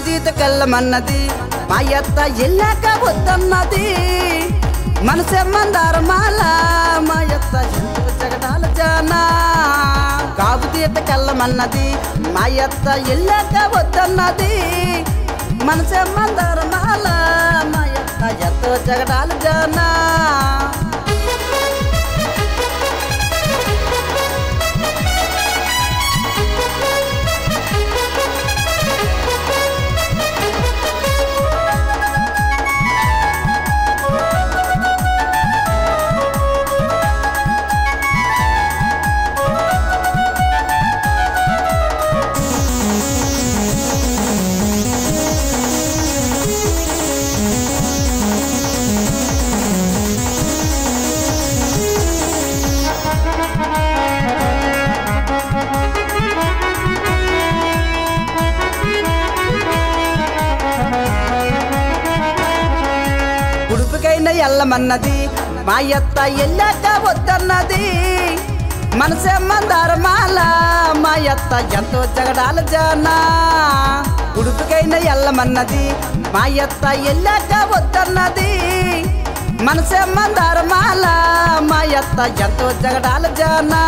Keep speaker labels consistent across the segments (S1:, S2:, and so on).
S1: జీతకెళ్ళమన్నది మా అత్త ఎల్లాక వద్దన్నది మనసే మందారమాల మా అత్త ఎంతో జగడాల జానా కాపు తీతకెళ్ళమన్నది మా అత్త ఎల్లాక వద్దన్నది మనసే మందారమాల మా అత్త ఎంతో జగడాల జానా ఉడుపుకైన ఎల్లమన్నది మా అత్త ఎల్లాక వద్దన్నది మనసే మందారమాల మా అత్త ఎంతో జగడాల జానా ఉడుపుకైన ఎల్లమన్నది మా అత్త ఎల్లాక వద్దన్నది మనసే మందారమాల మా అత్త ఎంతో జగడాల జానా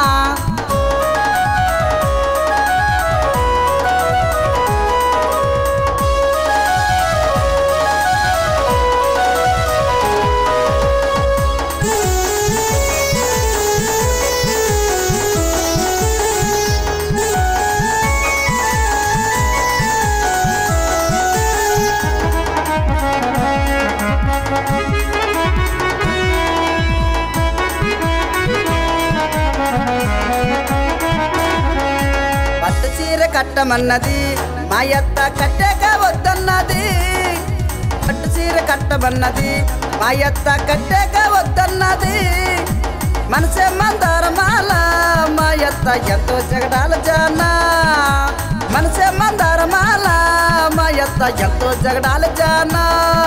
S1: పట్టు చీర కట్టమన్నది మా అత్త కట్టాక వద్దన్నది పట్టు చీర కట్టమన్నది మా అత్త కట్టాక వద్దన్నది మనసే మందారమాల మా అత్త ఎంతో జగడాల జానా మనసే మందారమాల మా అత్త ఎంతో జగడాల జానా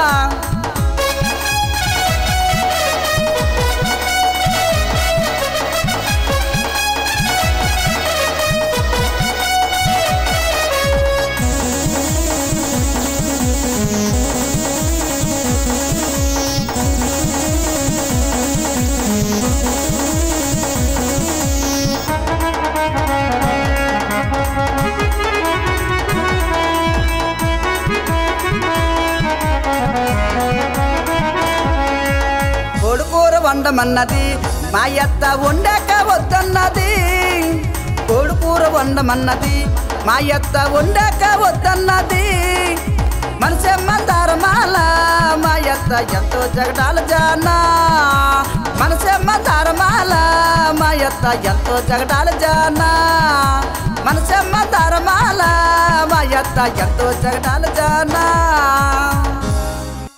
S1: కోడుకూర వండమన్నది మా అత్త వండాక వద్దన్నది కోడుకూర వండమన్నది మా అత్త వండాక వద్దన్నది మనసే మందారమాల మా అత్త ఎంతో జగడాల జానా మనసే మందారమాల మా అత్త ఎంతో జగడాల జానా మనసే మందారమాల మా అత్త ఎంతో జగడాల జానా